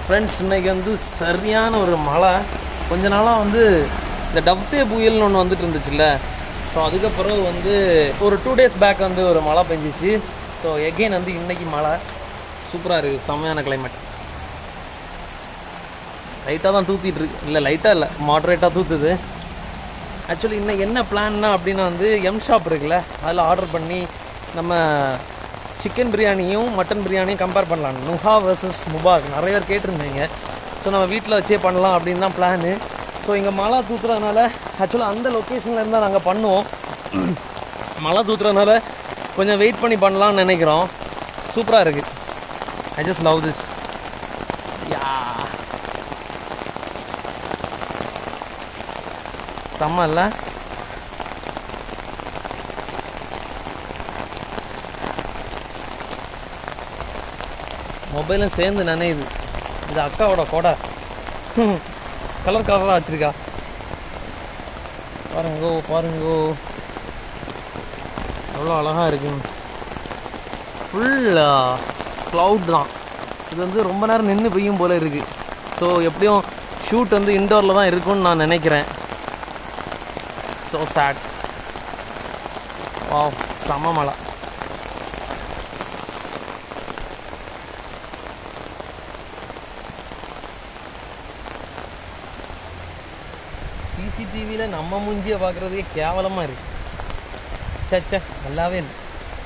Friends இன்னைக்கு வந்து சரியான ஒரு மழை கொஞ்ச நாளாக வந்து இந்த டப்தே புயல்னு ஒன்று வந்துட்டு இருந்துச்சுல்ல ஸோ அதுக்கப்புறம் வந்து ஒரு டூ டேஸ் பேக் வந்து ஒரு மழை பெஞ்சிச்சு ஸோ எகெயின் வந்து இன்னைக்கு மழை சூப்பராக இருக்குது செம்மையான கிளைமேட் லைட்டாக தான் தூத்திட்டு இருக்கு இல்லை லைட்டாக இல்லை மாட்ரேட்டாக தூத்துது ஆக்சுவலி இன்னும் என்ன பிளான்னா அப்படின்னா வந்து எம் ஷாப் இருக்குல்ல அதில் ஆர்டர் பண்ணி நம்ம சிக்கன் பிரியாணியும் மட்டன் பிரியாணியும் கம்பேர் பண்ணலாம் நுஹா வர்சஸ் முபாக் நிறைய பேர் கேட்டிருந்தீங்க ஸோ நம்ம வீட்டில் வச்சே பண்ணலாம் அப்படின்னு தான் பிளானு ஸோ இங்கே மழை தூத்துறதுனால ஆக்சுவலாக அந்த லொக்கேஷனில் இருந்தால் நாங்கள் பண்ணுவோம் மழை தூத்துறதுனால கொஞ்சம் வெயிட் பண்ணி பண்ணலாம்னு நினைக்கிறோம் சூப்பராக இருக்குது I just love this yeah செம்ம இல்லை மொபைலும் சேர்ந்து நனையுது இது அக்காவோட கொடை கலர் கலராக வச்சிருக்கா பாருங்கோ பாருங்கோ எவ்வளோ அழகாக இருக்குங்க ஃபுல்லாக க்ளவுட் தான் இது வந்து ரொம்ப நேரம் நின்று பெய்யும் போல இருக்குது ஸோ எப்படியும் ஷூட் வந்து இன்டோரில் தான் இருக்கும்னு நான் நினைக்கிறேன் ஸோ சேட் வா செம மழை சிசிடிவியில் நம்ம மூஞ்சியை பார்க்குறதுக்கே கேவலமாக இருக்கு ச்சே ச்சே நல்லாவே இல்லை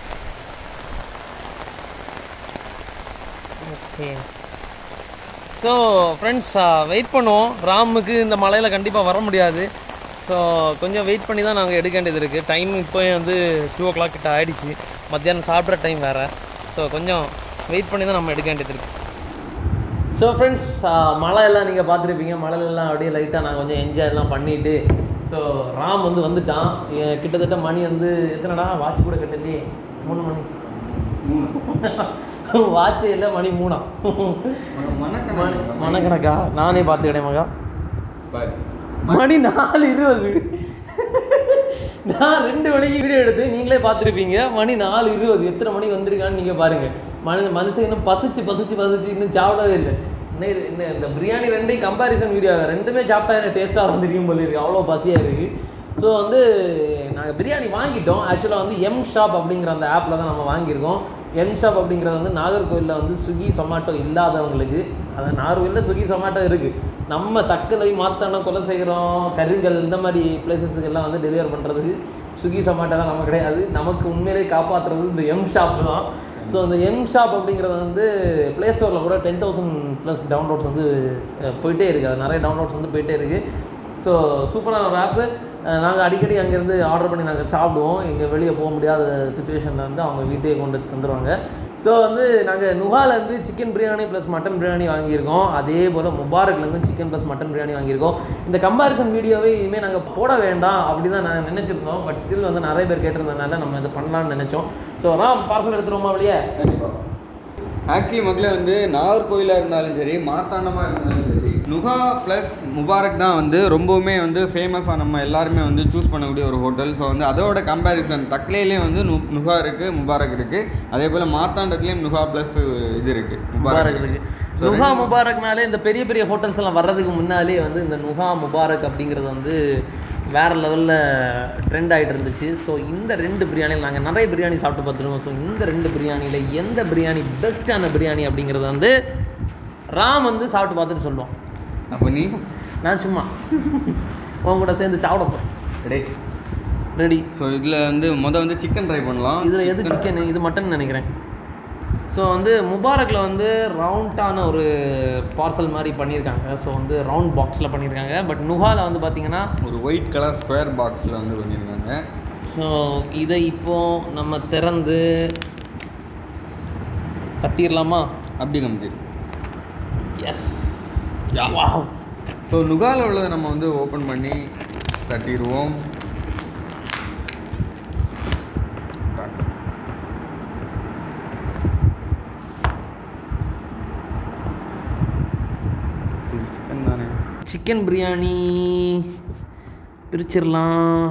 ஓகே ஸோ ஃப்ரெண்ட்ஸ் வெயிட் பண்ணுவோம் ராமுக்கு இந்த மலையில் கண்டிப்பாக வர முடியாது ஸோ கொஞ்சம் வெயிட் பண்ணி தான் நாங்கள் எடுக்க வேண்டியது இருக்குது டைம் இப்போ வந்து டூ ஓ கிளாக் கிட்ட ஆயிடுச்சு மத்தியானம் சாப்பிட்ற டைம் வேறு ஸோ கொஞ்சம் வெயிட் பண்ணி தான் நம்ம எடுக்க வேண்டியது இருக்குது ஸோ ஃப்ரெண்ட்ஸ் மழை எல்லாம் நீங்கள் பார்த்துருப்பீங்க மழையெல்லாம் அப்படியே லைட்டாக நான் கொஞ்சம் என்ஜாய் எல்லாம் பண்ணிவிட்டு ஸோ ராம் வந்து வந்துட்டான் எ- கிட்டத்தட்ட மணி வந்து எத்தனைடா வாட்ச் கூட கட்டலையே மூணு மணி வாட்சே இல்லை மணி மூணா மணி மணக்கணக்கா நானே பார்த்துக்கிட்டேன் மகா மணி நாலு இருபது நான் ரெண்டு மணிக்கு வீடியோ எடுத்து நீங்களே பார்த்துருப்பீங்க மணி நாலு இருபது எத்தனை மணிக்கு வந்திருக்கான்னு நீங்கள் பாருங்கள் மனு மனுஷன் இன்னும் பசிச்சு பசிச்சு பசிச்சு இன்னும் சாப்பிடவே இல்லை இன்னும் இது- இன்னும் இந்த பிரியாணி ரெண்டையும் கம்பாரிசன் வீடியோ ரெண்டுமே சாப்பிட்டா எனக்கு டேஸ்ட்டாக வந்துருக்கும் போல இருக்குது அவ்வளோ பசியாக இருக்குது ஸோ வந்து நாங்கள் பிரியாணி வாங்கிட்டோம் ஆக்சுவலாக வந்து எம் ஷாப் அப்படிங்கிற அந்த ஆப்பில் தான் நம்ம வாங்கியிருக்கோம் எம் ஷாப் அப்படிங்கிறது வந்து நாகர்கோவிலில் வந்து ஸ்விக்கி சொமாட்டோ இல்லாதவங்களுக்கு அது நாகர்கோவிலில் ஸ்விக்கி சொமாட்டோ இருக்குது நம்ம தக்கலை மாத்தானம் கொலை செய்கிறோம் கருங்கல் இந்த மாதிரி பிளேசஸுக்கெல்லாம் வந்து டெலிவர் பண்ணுறதுக்கு ஸ்விக்கி சொமாட்டோலாம் நம்ம கிடையாது நமக்கு உண்மையிலே காப்பாற்றுறது இந்த எம் ஷாப் தான் ஸோ அந்த எம் ஷாப் அப்படிங்கிறது வந்து ப்ளே ஸ்டோரில் கூட டென் தௌசண்ட் ப்ளஸ் டவுன்லோட்ஸ் வந்து அஹ், போயிட்டே இருக்குது அது நிறைய டவுன்லோட்ஸ் வந்து போயிட்டே இருக்குது ஸோ சூப்பரான ஒரு ஆப்பு நாங்கள் அடிக்கடி அங்கேருந்து ஆர்டர் பண்ணி நாங்கள் சாப்பிடுவோம் இங்கே வெளியே போக முடியாத சுச்சுவேஷனில் வந்து அவங்க வீட்டையே கொண்டு வந்துருவாங்க ஸோ வந்து நாங்கள் நுகாலேருந்து chicken biryani plus mutton biryani வாங்கியிருக்கோம் அதே போல் முபாரக்லேருந்து சிக்கன் ப்ளஸ் மட்டன் பிரியாணி வாங்கியிருக்கோம் இந்த கம்பாரிசன் வீடியோவே இனிமேல் நாங்கள் போட வேண்டாம் அப்படி தான் நாங்கள் நினச்சிருந்தோம் பட் ஸ்டில் வந்து நிறைய பேர் கேட்டிருந்ததுனால நம்ம இதை பண்ணலாம்னு நினச்சோம் ஸோ ராம் பார்சல் எடுத்துருவோமா வெளியே ஆக்சுவலி மக்களே வந்து நாகர்கோயிலாக இருந்தாலும் சரி மார்த்தாண்டமாக இருந்தாலும் சரி நுகா ப்ளஸ் முபாரக் தான் வந்து ரொம்பவுமே வந்து ஃபேமஸாக நம்ம எல்லாருமே வந்து சூஸ் பண்ணக்கூடிய ஒரு ஹோட்டல் ஸோ வந்து அதோட கம்பேரிசன் தக்லேலேயும் வந்து நு நுகா இருக்குது முபாரக் இருக்குது அதே போல் மார்த்தாண்டத்துலேயும் நுகா ப்ளஸ் இது இருக்குது முபாரக் இருக்கு நுகா முபாரக்னாலே இந்த பெரிய பெரிய ஹோட்டல்ஸ் எல்லாம் வர்றதுக்கு முன்னாலே வந்து இந்த நுகா முபாரக் அப்படிங்கிறது வந்து வேற லெவலில் ட்ரெண்ட் ஆகிட்டு இருந்துச்சு ஸோ இந்த ரெண்டு பிரியாணியில் நாங்கள் நிறைய பிரியாணி சாப்பிட்டு பார்த்துருக்கோம் ஸோ இந்த ரெண்டு பிரியாணியில் எந்த பிரியாணி பெஸ்ட்டான பிரியாணி அப்படிங்கிறத வந்து ராம் வந்து சாப்பிட்டு பார்த்துட்டு சொல்லுவோம் அப்போ நீ நான் சும்மா உன் கூட சேர்ந்து சாப்பிட போகிறேன் ரைட் ரெடி ஸோ இதில் வந்து மொதல் வந்து சிக்கன் ட்ரை பண்ணலாம் இதில் எது சிக்கன் இது மட்டன் நினைக்கிறேன் ஸோ வந்து முபாரக்கில் வந்து ரவுண்டான ஒரு பார்சல் மாதிரி பண்ணியிருக்காங்க ஸோ வந்து ரவுண்ட் பாக்ஸில் பண்ணியிருக்காங்க பட் நுஹாவில் வந்து பார்த்தீங்கன்னா ஒரு ஒயிட் கலர் ஸ்கொயர் பாக்ஸில் வந்து பண்ணியிருக்காங்க ஸோ இதை இப்போ நம்ம திறந்து தட்டிடலாமா அப்படி கம்பி எஸ் வாவ் ஸோ நுகால உள்ளதை நம்ம வந்து ஓப்பன் பண்ணி தட்டிடுவோம் சிக்கன் தானே சிக்கன் பிரியாணி பிரிச்சிடலாம்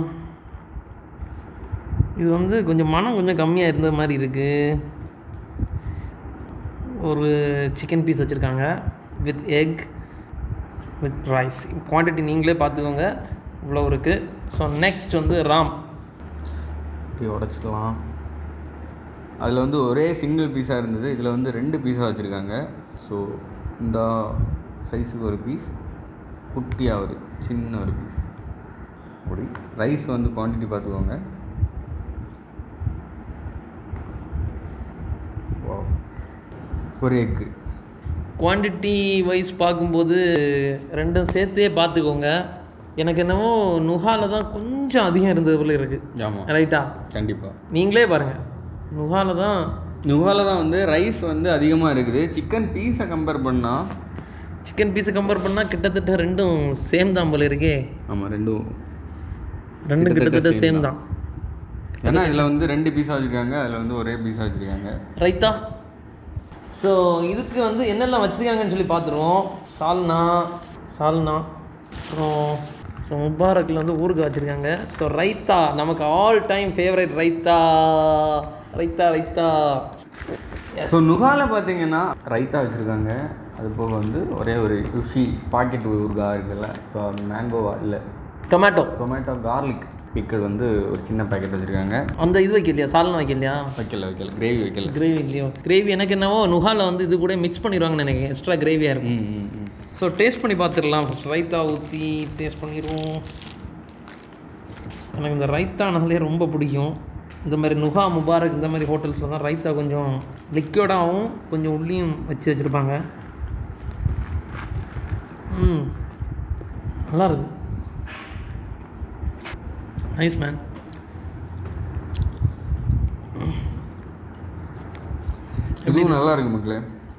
இது வந்து கொஞ்சம் மனம் கொஞ்சம் கம்மியாக இருந்த மாதிரி இருக்குது ஒரு சிக்கன் பீஸ் வச்சுருக்காங்க with egg with rice quantity நீங்களே பார்த்துக்கோங்க இவ்வளோ இருக்குது ஸோ நெக்ஸ்ட் வந்து ராம் இப்படி உடச்சிக்கலாம் அதில் வந்து ஒரே சிங்கிள் பீஸாக இருந்தது இதில் வந்து ரெண்டு பீஸாக வச்சுருக்காங்க ஸோ இந்த சைஸுக்கு ஒரு பீஸ் குட்டியாக ஒரு சின்ன ஒரு பீஸ் அப்படி ரைஸ் வந்து குவான்டிட்டி பார்த்துக்கோங்க Wow. ஒரு எக்கு குவான்டிட்டி வைஸ் பார்க்கும்போது ரெண்டும் சேர்த்தே பார்த்துக்கோங்க எனக்கு என்னமோ நுகால தான் கொஞ்சம் அதிகம் இருந்தது போல இருக்குது ஆமாம் ரைட்டா கண்டிப்பாக நீங்களே பாருங்கள் நுகால தான் நுகால தான் வந்து ரைஸ் வந்து அதிகமாக இருக்குது சிக்கன் பீஸை கம்பேர் பண்ணால் சிக்கன் பீஸை கம்பேர் பண்ணால் கிட்டத்தட்ட ரெண்டும் சேம் தான் போல இருக்கே ஆமாம் ரெண்டும் ரெண்டும் கிட்டத்தட்ட கிட்டத்தட்ட சேம் தான் ஏன்னா இதில் வந்து ரெண்டு பீஸாக வச்சுருக்காங்க அதில் வந்து ஒரே பீஸாக வச்சுருக்காங்க ரைட்டா ஸோ இதுக்கு வந்து என்னெல்லாம் வச்சுருக்காங்கன்னு சொல்லி பார்த்துருவோம் சால்னா சால்னா அப்புறம் ஸோ முபாரக்கில் வந்து ஊறுகாய் வச்சுருக்காங்க ஸோ ரைத்தா நமக்கு all time favourite raita raita raita so நுகால பார்த்தீங்கன்னா ரைத்தா வச்சுருக்காங்க அது போக வந்து ஒரே ஒரு ருஷி பாக்கெட் ஊறுகாய் இருக்குல்ல ஸோ அது மேங்கோவா இல்லை டொமேட்டோ டொமேட்டோ கார்லிக் பிக்கல் வந்து ஒரு சின்ன பாக்கெட் வச்சுருக்காங்க அந்த இது வைக்கலையா சால்னா வைக்கலையா வைக்கல வைக்கல கிரேவி வைக்கல கிரேவி இல்லையோ கிரேவி எனக்கு என்னவோ நுகால வந்து இது கூட மிக்ஸ் பண்ணிடுவாங்கன்னு நினைக்கிறேன் எக்ஸ்ட்ரா கிரேவியாக இருக்கும் ம் ம் ம் ஸோ டேஸ்ட் பண்ணி பார்த்துடலாம் ஃபஸ்ட் ரைத்தா ஊற்றி டேஸ்ட் பண்ணிடுவோம் எனக்கு இந்த ரைத்தானாலே ரொம்ப பிடிக்கும் இந்த மாதிரி நுகா முபாரக் இந்த மாதிரி ஹோட்டல்ஸில் தான் ரைத்தா கொஞ்சம் லிக்விடாகவும் கொஞ்சம் உள்ளியும் வச்சு வச்சுருப்பாங்க ம் நல்லா இருக்கு நைஸ் மேன் இதுவும் நல்லா இருக்கு மக்களே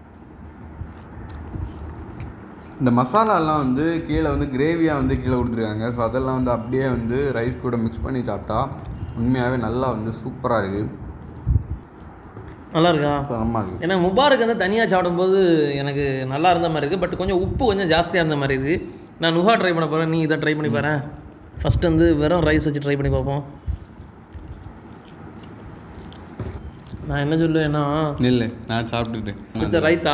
இந்த மசாலாலாம் வந்து கீழே வந்து கிரேவியாக வந்து கீழே கொடுத்துருக்காங்க ஸோ அதெல்லாம் வந்து அப்படியே வந்து ரைஸ் கூட மிக்ஸ் பண்ணி சாப்பிட்டா உண்மையாகவே நல்லா வந்து சூப்பராக இருக்குது நல்லா இருக்கா ஸோ நல்லா இருக்குது ஏன்னா முபாரக் வந்து தனியாக சாப்பிடும்போது எனக்கு நல்லா இருந்த மாதிரி இருக்குது பட் கொஞ்சம் உப்பு கொஞ்சம் ஜாஸ்தியாக இருந்த மாதிரி இருக்குது நான் நுகா ட்ரை பண்ண போகிறேன் நீ இதை ட்ரை பண்ணி பாரு ஃபஸ்ட்டு வந்து வெறும் ரைஸ் வச்சு ட்ரை பண்ணி பார்ப்போம் நான் என்ன சொல்லுவேன்னா இல்லை நான் சாப்பிட்டுக்கிட்டேன் இந்த ரைத்தா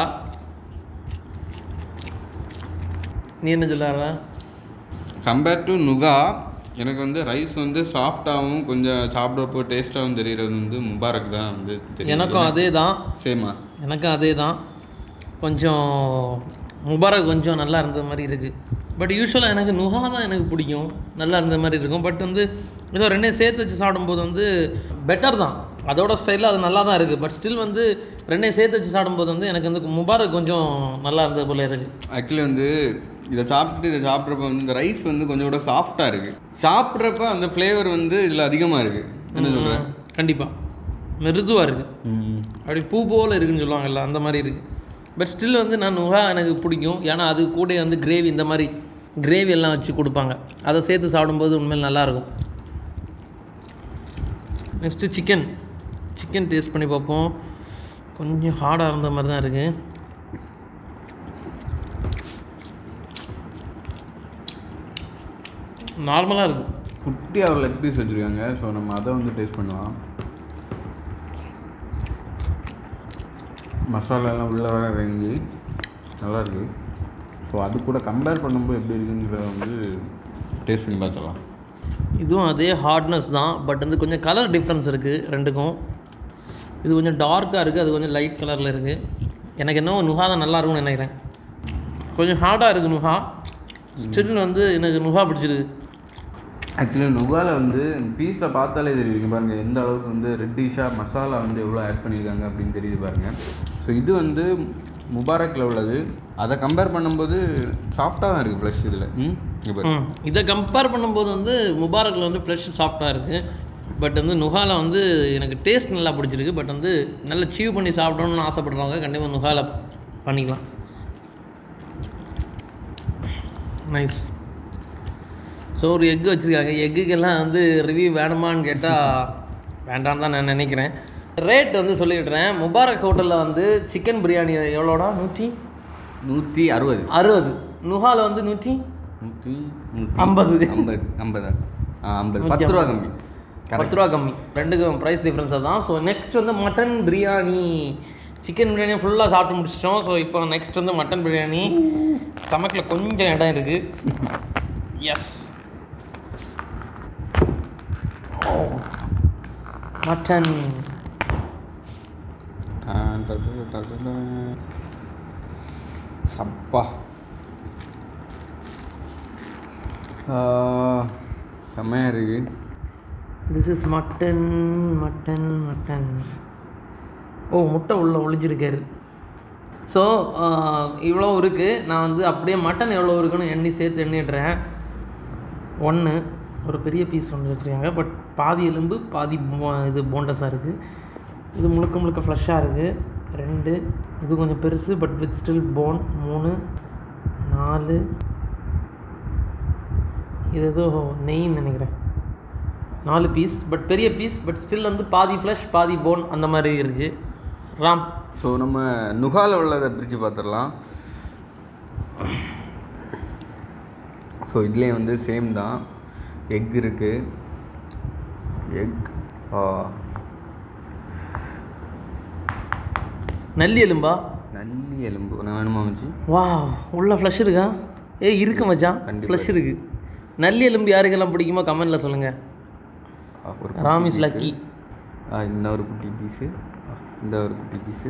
நீ என்ன சொல்லார கம்பேர் டு நுகா எனக்கு வந்து ரைஸ் வந்து சாஃப்டாகவும் கொஞ்சம் சாப்பிட்றப்போ டேஸ்ட்டாகவும் தெரிகிறது வந்து முபாரக் தான் வந்து தெரியும் எனக்கும் அதே தான் சேமா எனக்கும் அதே தான் கொஞ்சம் முபாரக் கொஞ்சம் நல்லா இருந்த மாதிரி இருக்குது பட் யூஸ்வலாக எனக்கு நுகா தான் எனக்கு பிடிக்கும் நல்லா இருந்த மாதிரி இருக்கும் பட் வந்து ஏதோ ரெண்டையும் சேர்த்து வச்சு சாப்பிடும்போது வந்து பெட்டர் தான் அதோட ஸ்டைலில் அது நல்லா தான் இருக்குது பட் ஸ்டில் வந்து ரெண்டையும் சேர்த்து வச்சு சாப்பிடும்போது வந்து எனக்கு வந்து முபாரக் கொஞ்சம் நல்லா இருந்தது போல இருக்குது ஆக்சுவலி வந்து இதை சாப்பிட்டுட்டு இதை சாப்பிட்றப்ப வந்து இந்த ரைஸ் வந்து கொஞ்சம் கூட சாஃப்டாக இருக்குது சாப்பிட்றப்ப அந்த ஃப்ளேவர் வந்து இதில் அதிகமாக இருக்குது என்ன சொல்கிறேன் கண்டிப்பாக மிருதுவாக இருக்குது அப்படி பூ போல் இருக்குன்னு சொல்லுவாங்கல்ல அந்த மாதிரி இருக்குது பட் ஸ்டில் வந்து நான் நுகா எனக்கு பிடிக்கும் ஏன்னா அது கூட வந்து கிரேவி இந்த மாதிரி கிரேவி எல்லாம் வச்சு கொடுப்பாங்க அதை சேர்த்து சாப்பிடும்போது உண்மையில் நல்லாயிருக்கும் நெக்ஸ்ட்டு சிக்கன் சிக்கன் டேஸ்ட் பண்ணி பார்ப்போம் கொஞ்சம் ஹார்டாக இருந்த மாதிரி தான் இருக்குது நார்மலாக இருக்குது குட்டியாக ஒரு லெக் பீஸ் வச்சுருக்காங்க ஸோ நம்ம அதை வந்து டேஸ்ட் பண்ணலாம் மசாலாலாம் உள்ளே வர இறங்கி நல்லா இருக்கு ஸோ அது கூட கம்பேர் பண்ணும்போது எப்படி இருக்குங்கிறத வந்து டேஸ்ட் பண்ணி பார்த்துடலாம் இதுவும் அதே ஹார்ட்னஸ் தான் பட் வந்து கொஞ்சம் கலர் டிஃப்ரென்ஸ் இருக்குது ரெண்டுக்கும் இது கொஞ்சம் டார்க்காக இருக்குது அது கொஞ்சம் லைட் கலரில் இருக்குது எனக்கு என்னவோ நுகா தான் நல்லா இருக்கும்னு நினைக்கிறேன் கொஞ்சம் ஹார்டாக இருக்குது நுகா ஸ்டில் வந்து எனக்கு நுகா பிடிச்சிருக்கு ஆக்சுவலி நுகால வந்து பீஸில் பார்த்தாலே தெரியுங்க பாருங்கள் எந்த அளவுக்கு வந்து ரெட்டிஷாக மசாலா வந்து எவ்வளோ ஆட் பண்ணியிருக்காங்க அப்படின்னு தெரியுது பாருங்கள் ஸோ இது வந்து முபாரக்கில் உள்ளது அதை கம்பேர் பண்ணும்போது சாஃப்டாக தான் இருக்குது ஃப்ளஷ் இதில் ம் இங்க பாரு. ம் இதை கம்பேர் பண்ணும்போது வந்து முபாரக்கில் வந்து ஃப்ரெஷ் சாஃப்டாக இருக்குது பட் வந்து நுகால வந்து எனக்கு டேஸ்ட் நல்லா பிடிச்சிருக்கு பட் வந்து நல்லா சீவ் பண்ணி சாப்பிடணும்னு ஆசைப்படுறவங்க கண்டிப்பாக நுகால பண்ணிக்கலாம் நைஸ் ஸோ ஒரு எக்கு வச்சுருக்காங்க எக்குக்கெல்லாம் வந்து ரிவ்யூ வேணுமான்னு கேட்டால் வேண்டாம்னு தான் நான் நினைக்கிறேன் ரேட் வந்து சொல்லிவிடுறேன் முபாரக் ஹோட்டலில் வந்து சிக்கன் பிரியாணி எவ்வளோடா நூற்றி நூற்றி அறுபது அறுபது நுகால வந்து நூற்றி நூற்றி ஐம்பது. ஐம்பது ஐம்பதா ஆ ஐம்பது நூற்றி பத்து ரூபா ஐம்பது. கம்மி பத்து ரூபா கம்மி ரெண்டுக்கும் ப்ரைஸ் டிஃப்ரென்ஸாக தான் ஸோ நெக்ஸ்ட் வந்து மட்டன் பிரியாணி சிக்கன் பிரியாணி ஃபுல்லாக சாப்பிட்டு முடிச்சிட்டோம் ஸோ இப்போ நெக்ஸ்ட் வந்து மட்டன் பிரியாணி ஸ்டமக்கில் கொஞ்சம் இடம் இருக்குது எஸ் மட்டன் டான் டடு டடு டன். சப்பா ஆ, செம்மையா இருக்கு this is mutton mutton mutton ஓ முட்டை உள்ள ஒளிஞ்சிருக்காரு ஸோ இவ்வளோ இருக்குது நான் வந்து அப்படியே மட்டன் எவ்வளோ இருக்குன்னு எண்ணி சேர்த்து எண்ணிடுறேன் ஒன்று ஒரு பெரிய பீஸ் ஒன்று வச்சுருக்காங்க பட் பாதி எலும்பு பாதி போ- இது போண்டஸாக இருக்குது இது முழுக்க முழுக்க ஃப்ளஷ்ஷாக இருக்குது ரெண்டு இது கொஞ்சம் பெருசு பட் வித் ஸ்டில் போன் மூணு நாலு இது ஏதோ நெய்ன்னு நினைக்கிறேன் நாலு பீஸ் பட் பெரிய பீஸ் பட் ஸ்டில் வந்து பாதி ஃப்ளஷ் பாதி போன் அந்த மாதிரி இருக்குது ராம் ஸோ நம்ம நுகால உள்ளதை பிரித்து பார்த்துடலாம் ஸோ இதுலேயே வந்து சேம் தான் எக் இருக்குது எக் நல்லி எலும்பா நல்லி எலும்பு நான் வேணுமா வச்சு வா உள்ள ஃப்ளஷ் இருக்கா ஏ இருக்கு மச்சான் கண்டிப்பா ஃப்ளஷ் இருக்கு நல்லி எலும்பு யாருக்கெல்லாம் பிடிக்குமோ கமெண்ட்டில் சொல்லுங்கள் ஒரு ராம் குட்டி இஸ் piece. லக்கி ஆ, இந்த ஒரு குட்டி பீஸு இந்த ஒரு குட்டி பீஸு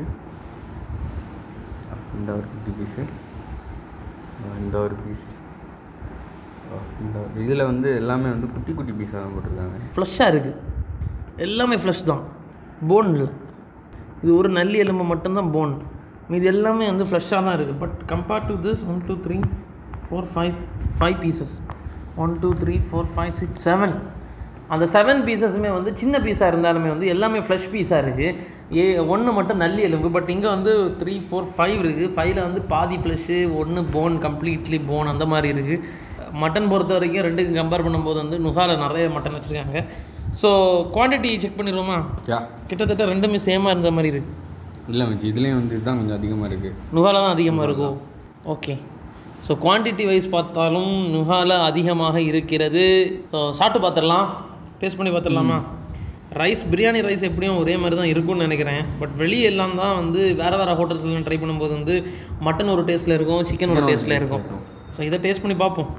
இந்த ஒரு குட்டி பீஸு இந்த ஒரு பீஸ் இந்த இதில் வந்து எல்லாமே வந்து குட்டி குட்டி பீஸாக தான் போட்டிருக்காங்க ஃப்ளஷ்ஷாக இருக்குது எல்லாமே ஃப்ளஷ் தான் போன் இல்லை இது ஒரு நல்லி எலும்பு மட்டும்தான் போன் மீது எல்லாமே வந்து ஃப்ளஷ்ஷாக தான் இருக்குது but compared to this one two three four five five pieces one two three four five six seven அந்த செவன் பீசஸுமே வந்து சின்ன பீஸாக இருந்தாலுமே வந்து எல்லாமே ஃப்ளஷ் பீஸாக இருக்குது ஏ ஒன்று மட்டும் நல்லி எலும்பு பட் இங்கே வந்து த்ரீ ஃபோர் ஃபைவ் இருக்குது ஃபைவ்ல வந்து பாதி ஃப்ளஷ்ஷு ஒன்று போன் கம்ப்ளீட்லி போன் அந்த மாதிரி இருக்குது மட்டன் பொறுத்த வரைக்கும் ரெண்டுக்கும் கம்பேர் பண்ணும்போது வந்து நுகால நிறைய மட்டன் வச்சுருக்காங்க ஸோ குவான்டிட்டி செக் பண்ணிடுவோமா யா கிட்டத்தட்ட ரெண்டுமே சேமாக இருந்த மாதிரி இருக்குது இல்லை மச்சி இதுலேயும் வந்து இதுதான் கொஞ்சம் அதிகமாக இருக்குது நுகால தான் அதிகமாக இருக்கும் ஓகே ஸோ குவான்டிட்டி வைஸ் பார்த்தாலும் நுகால அதிகமாக இருக்கிறது ஸோ சாப்பிட்டு பார்த்துடலாம் டேஸ்ட் பண்ணி பார்த்துடலாமா ரைஸ் பிரியாணி ரைஸ் எப்படியும் ஒரே மாதிரி தான் இருக்கும்னு நினைக்கிறேன் பட் வெளியே எல்லாம் தான் வந்து வேறு வேறு ஹோட்டல்ஸ்லாம் ட்ரை பண்ணும்போது வந்து மட்டன் ஒரு டேஸ்ட்டில் இருக்கும் சிக்கன் ஒரு Chicken ஒரு டேஸ்ட்டில் taste ல இருக்கும் இருக்கும். ஸோ இதை டேஸ்ட் பண்ணி பார்ப்போம்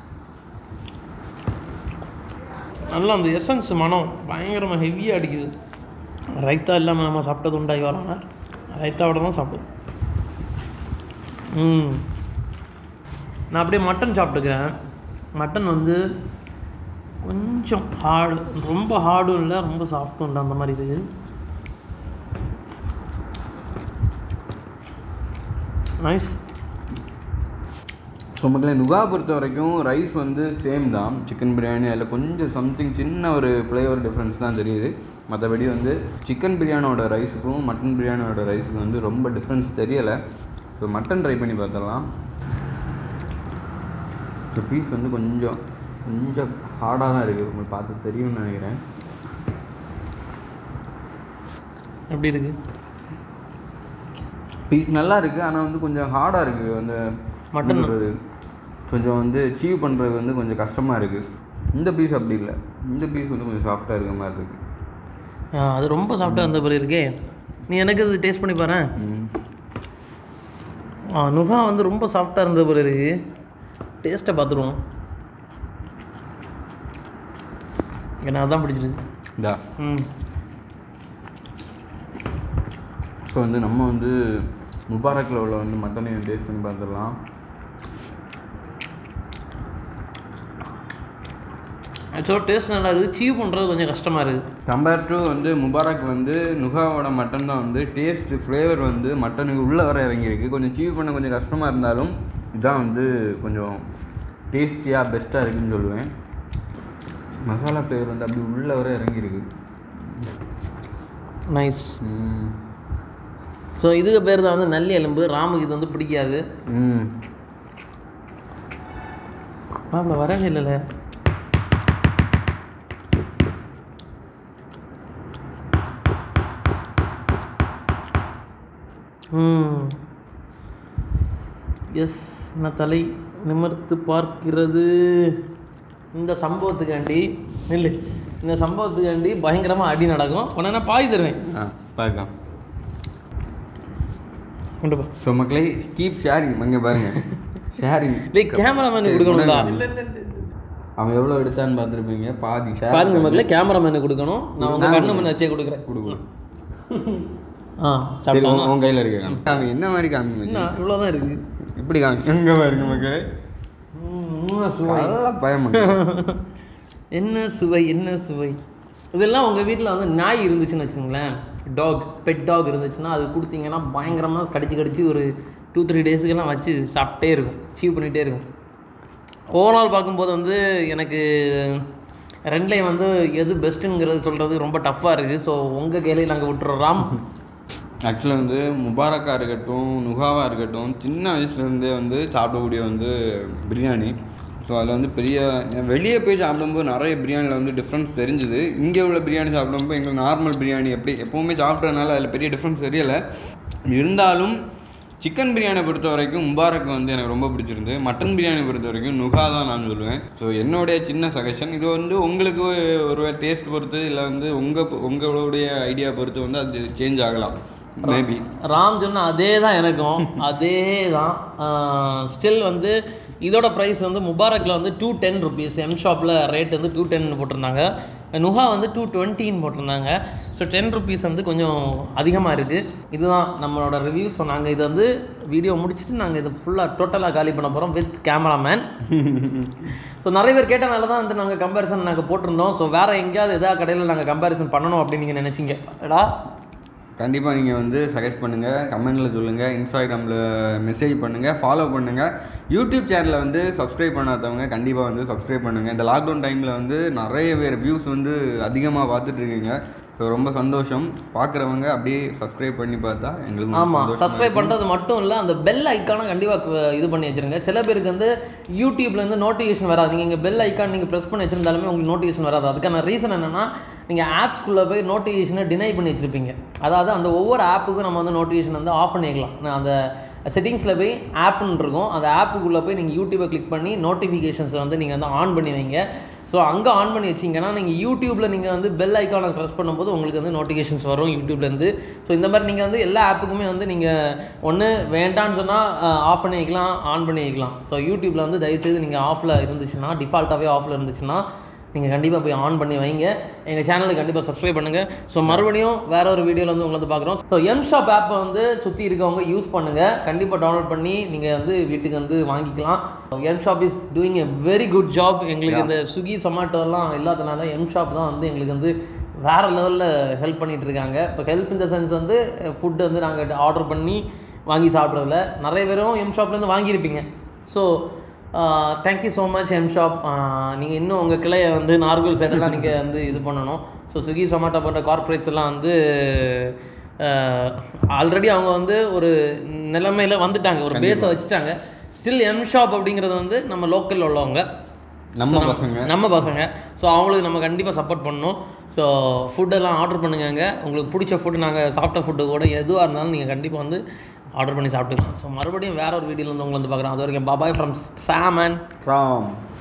நல்லா அந்த எசன்ஸ் மனம் பயங்கரமாக ஹெவியாக அடிக்குது ரைத்தா இல்லாமல் நம்ம சாப்பிட்டது உண்டாகி வராங்க ரைத்தாவோட தான் சாப்பிடுவோம் ம் நான் அப்படியே மட்டன் சாப்பிட்டுக்கிறேன் மட்டன் வந்து கொஞ்சம் ஹார்டு ரொம்ப ஹார்டும் இல்லை ரொம்ப சாஃப்ட்டும் இல்லை அந்த மாதிரி இருக்குது நைஸ் ஸோ மக்களே நுகா பொறுத்த வரைக்கும் ரைஸ் வந்து சேம் தான் சிக்கன் பிரியாணி அதில் கொஞ்சம் சம்திங் சின்ன ஒரு ஃப்ளேவர் டிஃப்ரென்ஸ் தான் தெரியுது மற்றபடி வந்து சிக்கன் பிரியாணியோட ரைஸுக்கும் மட்டன் பிரியாணியோட ரைஸுக்கும் வந்து ரொம்ப டிஃப்ரென்ஸ் தெரியலை ஸோ மட்டன் ட்ரை பண்ணி பார்த்துடலாம் ஸோ பீஸ் வந்து கொஞ்சம் கொஞ்சம் ஹார்டாக தான் இருக்குது உங்களுக்கு பார்த்து தெரியும்னு நினைக்கிறேன் எப்படி இருக்கு பீஸ் நல்லா இருக்குது ஆனால் வந்து கொஞ்சம் ஹார்டாக இருக்குது அந்த Mutton. என்ன சொல்றது, கொஞ்சம் வந்து சீவ் பண்ணுறது வந்து கொஞ்சம் கஷ்டமாக இருக்குது இந்த பீஸ் அப்படி இல்லை இந்த பீஸ் வந்து கொஞ்சம் சாஃப்டாக இருக்க மாதிரி இருக்குது ஆ, அது ரொம்ப சாஃப்டாக இருந்த மாதிரி இருக்கே நீ எனக்கு இது டேஸ்ட் பண்ணி பாரு ஆ நுகா வந்து ரொம்ப சாஃப்டாக இருந்த போல இருக்கு டேஸ்ட்டை பார்த்துருவோம் எனக்கு அதான் பிடிச்சிருக்கு இதா ம் ஸோ வந்து நம்ம வந்து முபாரக்கில் உள்ள வந்து மட்டனையும் டேஸ்ட் பண்ணி பார்த்துடலாம் ஆக்சுவலாக டேஸ்ட் நல்லா இருக்குது சீவ் பண்ணுறது கொஞ்சம் கஷ்டமாக இருக்குது கம்பேர் டு வந்து முபாரக் வந்து நுகாவோட மட்டன் தான் வந்து டேஸ்ட் ஃப்ளேவர் வந்து மட்டனுக்கு உள்ளே வர இறங்கியிருக்கு கொஞ்சம் சீவ் பண்ண கொஞ்சம் கஷ்டமாக இருந்தாலும் இதான் வந்து கொஞ்சம் டேஸ்டியாக பெஸ்ட்டாக இருக்குன்னு சொல்லுவேன் மசாலா ஃப்ளேவர் வந்து அப்படி உள்ளே வர இறங்கியிருக்கு நைஸ் ம். ஸோ இதுக்கு பேர் தான் வந்து நல்லி எலும்பு ராமுக்கு இது வந்து பிடிக்காது ம் மாப்பிள்ள வரவே இல்லைல்ல ம் எஸ் நான் தலை நிமிர்த்து பார்க்கிறது இந்த சம்பவத்துக்காண்டி நில்லு இந்த சம்பவத்துக்காண்டி பயங்கரமாக அடி நடக்கும் உடனே பாய் தருவேன் ஆ பார்க்கலாம் கண்டிப்பா ஸோ மக்களே கீப் ஷேரிங் அங்கே பாருங்க ஷேரிங் டேய் கேமராமேன் கொடுக்கணும்டா அவன் எவ்வளோ எடுத்தான்னு பார்த்துருப்பீங்க பாதி ஷேர் பாருங்க மக்களே கேமராமேனு கொடுக்கணும் நான் உங்க கண்ணு முன்ன வச்சே கொடுக்குறேன் கொடுக்கணும் ஆ சரி சாப்பிட்டா உன் உன் கையில் இருக்க காமி. அவன் என்ன மாதிரி காமி மச்சி? என்ன இவ்வளோதான் இருக்கு இப்படி காமி எங்கே பாருங்க மக்களே ம், சுவை நல்லா பயம் மக்களே. என்ன சுவை என்ன சுவை இதெல்லாம் உங்கள் வீட்டில் வந்து நாய் இருந்துச்சுன்னு வச்சுங்களேன் டாக் பெட் டாக் இருந்துச்சுன்னா அது கொடுத்தீங்கன்னா பயங்கரமாக கடிச்சு கடிச்சு ஒரு டூ த்ரீ டேஸுக்கெல்லாம் வச்சு சாப்பிட்டே இருக்கும் சீவ் பண்ணிகிட்டே இருக்கும் ஓவரால் பார்க்கும்போது வந்து எனக்கு ரெண்டுலேயும் வந்து எது பெஸ்ட்டுங்கிறது சொல்கிறது ரொம்ப டஃப்பாக இருக்குது ஸோ உங்கள் கையில நாங்கள் விட்டுறோம் ராம் ஆக்சுவலாக வந்து முபாரக்கா இருக்கட்டும் நுகாவா இருக்கட்டும் சின்ன வயசுலேருந்தே வந்து சாப்பிடக்கூடிய வந்து பிரியாணி ஸோ அதில் வந்து பெரிய வெளியே போய் சாப்பிடும்போது நிறைய பிரியாணியில் வந்து டிஃப்ரென்ஸ் தெரிஞ்சுது இங்கே உள்ள பிரியாணி சாப்பிடும்போது எங்களுக்கு நார்மல் பிரியாணி எப்படி எப்போவுமே சாப்பிட்றதுனால அதில் பெரிய டிஃப்ரென்ஸ் தெரியலை இருந்தாலும் சிக்கன் பிரியாணி பொறுத்த வரைக்கும் முபாரக் வந்து எனக்கு ரொம்ப பிடிச்சிருந்து மட்டன் பிரியாணி பொறுத்த வரைக்கும் நுகா தான் நான் சொல்லுவேன் ஸோ என்னுடைய சின்ன சஜஷன் இது வந்து உங்களுக்கு ஒரு டேஸ்ட் பொறுத்து இல்லை வந்து உங்கள் உங்களுடைய ஐடியா பொறுத்து வந்து அது சேஞ்ச் ஆகலாம் மேபி ராம் சொன்ன அதே தான் எனக்கும் அதே தான் ஸ்டில் வந்து இதோட ப்ரைஸ் வந்து முபாரக்கில் வந்து டூ டென் ருபீஸ் எம் ஷாப்பில் ரேட் வந்து டூ டென் போட்டிருந்தாங்க நுஹா வந்து டூ டுவெண்ட்டின்னு போட்டிருந்தாங்க ஸோ டென் ருபீஸ் வந்து கொஞ்சம் அதிகமாக இருக்குது இதுதான் நம்மளோட ரிவ்யூ ஸோ நாங்கள் இதை வந்து வீடியோ முடிச்சுட்டு நாங்கள் இது ஃபுல்லாக டோட்டலாக காலி பண்ண போகிறோம் வித் கேமராமேன் ஸோ நிறைய பேர் கேட்டனால தான் வந்து நாங்கள் கம்பேரிசன் நாங்கள் போட்டிருந்தோம் ஸோ வேறு எங்கேயாவது எதாவது கடையில் நாங்கள் கம்பேரிசன் பண்ணணும் அப்படின்னு நீங்கள் நினச்சிங்க எடா கண்டிப்பாக நீங்கள் வந்து சஜஸ்ட் பண்ணுங்கள் கமெண்டில் சொல்லுங்கள் இன்ஸ்டாகிராமில் மெசேஜ் பண்ணுங்கள் ஃபாலோ பண்ணுங்கள் யூடியூப் சேனலை வந்து சப்ஸ்கிரைப் பண்ணாதவங்க கண்டிப்பாக வந்து சப்ஸ்கிரைப் பண்ணுங்கள் இந்த லாக்டவுன் டைமில் வந்து நிறைய பேர் வியூஸ் வந்து அதிகமாக பார்த்துட்ருக்கீங்க ஸோ ரொம்ப சந்தோஷம் பார்க்குறவங்க அப்படியே சப்ஸ்கிரைப் பண்ணி பார்த்தா எங்களுக்கு ரொம்ப ஆமாம் சந்தோஷமா சப்ஸ்கிரைப் இருக்கும். பண்ணுறது மட்டும் இல்லை அந்த பெல் ஐக்கானை கண்டிப்பாக இது பண்ணி வச்சிருங்க சில பேருக்கு வந்து யூடியூப்லேருந்து நோட்டிஃபிகேஷன் வராது நீங்கள் இங்கே பெல் ஐக்கான் நீங்கள் ப்ரெஸ் பண்ணி வச்சிருந்தாலுமே உங்களுக்கு நோட்டிஃபிகேஷன் வராது அதுக்கான ரீசன் என்னென்னா நீங்கள் ஆப்ஸ்குள்ளே போய் நோட்டிஃபிகேஷனை டினை பண்ணி வச்சுருப்பீங்க அதாவது அந்த ஒவ்வொரு ஆப்புக்கும் நம்ம வந்து நோட்டிஃபிகேஷன் வந்து ஆஃப் பண்ணிக்கலாம் நான் அந்த செட்டிங்ஸில் போய் ஆப்னு இருக்கும் அந்த ஆப்புக்குள்ளே போய் நீங்கள் யூடியூப்பை கிளிக் பண்ணி நோட்டிஃபிகேஷன்ஸை வந்து நீங்கள் வந்து ஆன் பண்ணி வைங்க ஸோ அங்கே ஆன் பண்ணி வச்சிங்கன்னா நீங்கள் யூடியூப்பில் நீங்கள் வந்து பெல் ஐக்கானை ப்ரெஸ் பண்ணும்போது உங்களுக்கு வந்து நோட்டிஃபிகேஷன்ஸ் வரும் யூடியூப்லேருந்து ஸோ இந்த மாதிரி நீங்கள் வந்து எல்லா ஆப்புக்குமே வந்து நீங்கள் ஒன்று வேண்டான்னு சொன்னால் ஆஃப் பண்ணி வைக்கலாம் ஆன் பண்ணி வைக்கலாம் ஸோ யூடியூப்பில் வந்து தயவுசெய்து நீங்கள் ஆஃபில் இருந்துச்சுன்னா டிஃபால்ட்டாகவே ஆஃபில் இருந்துச்சுன்னா நீங்கள் கண்டிப்பாக போய் ஆன் பண்ணி வைங்க எங்கள் சேனலுக்கு கண்டிப்பாக சப்ஸ்கிரைப் பண்ணுங்கள் ஸோ மறுபடியும் வேற ஒரு வீடியோவில் வந்து உங்களை வந்து பார்க்குறோம் ஸோ எம் ஷாப் ஆப்பை வந்து சுற்றி இருக்கவங்க யூஸ் பண்ணுங்கள் கண்டிப்பாக டவுன்லோட் பண்ணி நீங்கள் வந்து வீட்டுக்கு வந்து வாங்கிக்கலாம் M shop is doing a very good job எங்களுக்கு இந்த ஸ்விக்கி சொமாட்டோலாம் இல்லாதனால எம் ஷாப் தான் வந்து எங்களுக்கு வந்து வேறு லெவலில் ஹெல்ப் பண்ணிட்டு இருக்காங்க இப்போ ஹெல்ப் இந்த சென்ஸ் வந்து ஃபுட்டு வந்து நாங்கள் ஆர்டர் பண்ணி வாங்கி சாப்பிட்றதில்ல நிறைய பேரும் எம் ஷாப்லேருந்து வாங்கியிருப்பீங்க so thank you so much M shop நீங்கள் இன்னும் உங்கள் கிளையை வந்து நார்கோல் சைடெல்லாம் நீங்கள் வந்து இது பண்ணணும் ஸோ ஸ்விக்கி சொமாட்டோ போன்ற கார்ப்பரேட்ஸ் எல்லாம் வந்து ஆல்ரெடி அவங்க வந்து ஒரு நிலைமையில் வந்துட்டாங்க ஒரு பேஸை வச்சுட்டாங்க ஸ்டில் எம் ஷாப் அப்படிங்கிறது வந்து நம்ம லோக்கலில் உள்ளவங்க நம்ம So, நம்ம- பசங்க நம்ம பசங்க ஸோ அவங்களுக்கு நம்ம கண்டிப்பாக சப்போர்ட் பண்ணணும் ஸோ ஃபுட்டெல்லாம் ஆர்டர் பண்ணுங்க உங்களுக்கு பிடிச்ச ஃபுட்டு நாங்கள் சாப்பிட்ட ஃபுட்டு கூட எதுவாக இருந்தாலும் நீங்கள் கண்டிப்பாக வந்து ஆர்டர் பண்ணி சாப்பிட்டுக்கலாம் ஸோ மறுபடியும் வேற ஒரு வீடியோவில் வந்து உங்களை வந்து பார்க்குறோம் அது வரைக்கும் பாபாய் ஃப்ரம் சாமன் ஃப்ரம்